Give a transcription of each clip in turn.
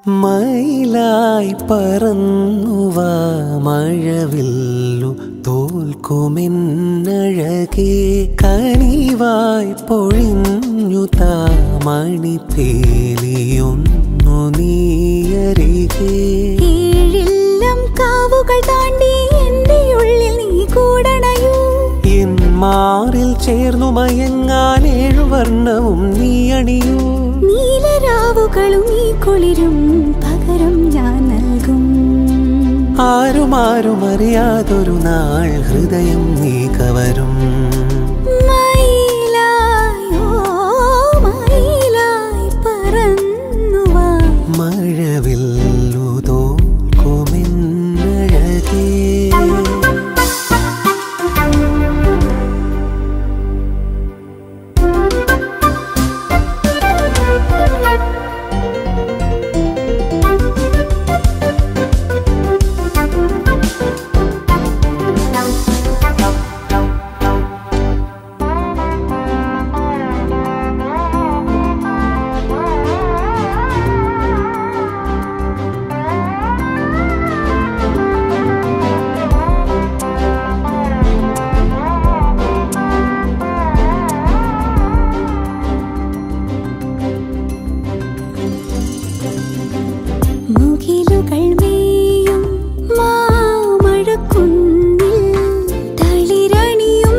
മയിലായി പറന്നുവ മഴവില്ലു തോൽക്കുമെന്നഴകേ കനിവായി പൊഴിഞ്ഞു താമണിപ്പേലിയൊന്നു നീയരികേ ഏഴില്ലം കാവുകൾ താണ്ടി എന്റെ ഉള്ളിൽ നീ കൂടണയൂ എൻ മാറിൽ ചേർന്നു മയങ്ങാൻ ഏഴുവർണ്ണവും നീ അണിയൂ നീലരാവുകളും ഈ കുളിരും പകരം ഞാൻ നൽകും ആരുമാരും അറിയാതൊരു നാൾ ഹൃദയം നീ കവരും മയിലായോ മയിലായി പറന്നുവാ മഴവില്ലു തോൽക്കുമെന്നഴകേ മുകിലുകൾ മേയും മാമഴക്കുന്നിൽ തളിരണിയും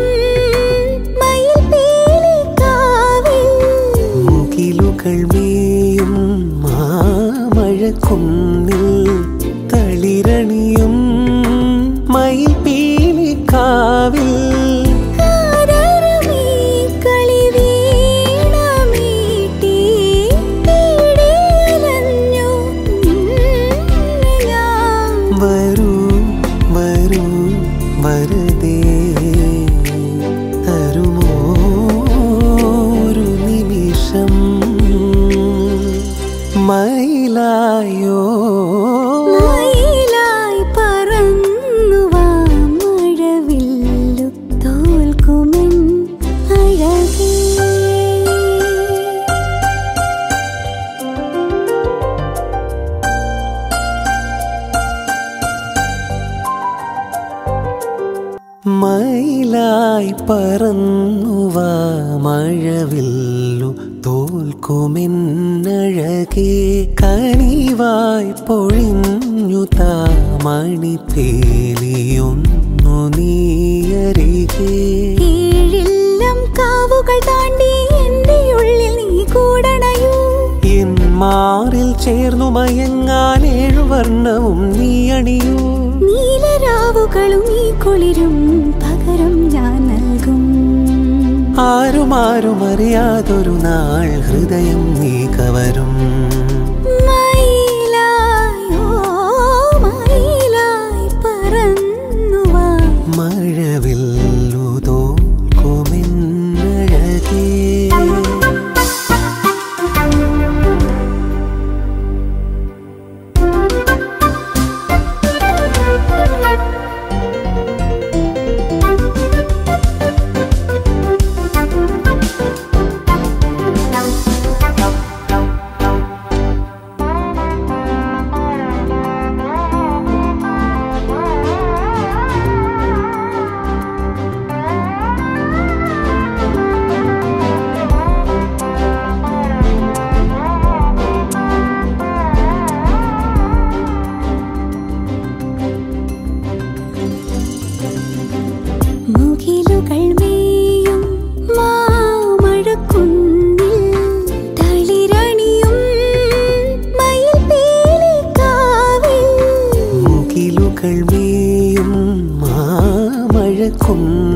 മയിൽപീലിക്കാവിൽ മുകിലുകൾ മേയും മാമഴക്കുന്നിൽ തളിരണിയും മയിൽ പീലിക്കാവിൽ കാതരമീ കളിവീണമീട്ടി തേടിയലഞ്ഞു നിന്നെ ഞാൻ. വരൂ വരൂ വരതേ തരുമോ ഒരു നിമിഷം മയിലായോ മയിലായി പറന്നുവാ മഴവില്ലു തോൽക്കുമെൻ അഴകേ മയിലായി പറന്നുവ മഴവില്ലു തോൽക്കുമെന്നഴകേ കനിവായി പൊഴിഞ്ഞു താമണിപ്പേലിയൊന്നു നീയരികേ ഏഴില്ലം കാവുകൾ താണ്ടി എന്റെ ഉള്ളിൽ നീ കൂടണയൂ എൻ മാറിൽ ചേർന്നു മയങ്ങാൻ ഏഴുവർണ്ണവും നീ അണിയൂ നീലരാവുകളും ഈ കുളിരും പകരം ഞാൻ നൽകും ആരുമാരും അറിയാതൊരു നാൾ ഹൃദയം നീ കവരും മയിലായോ മയിലായി പറന്നുവാ മഴവില്ലു തോൽക്കുമെന്നഴകേ മുകിലുകൾ മേയും മാമഴക്കുന്നിൽ തളിരണിയും മയിൽപീലിക്കാവിൽ മുകിലുകൾ മേയും മാമഴക്കും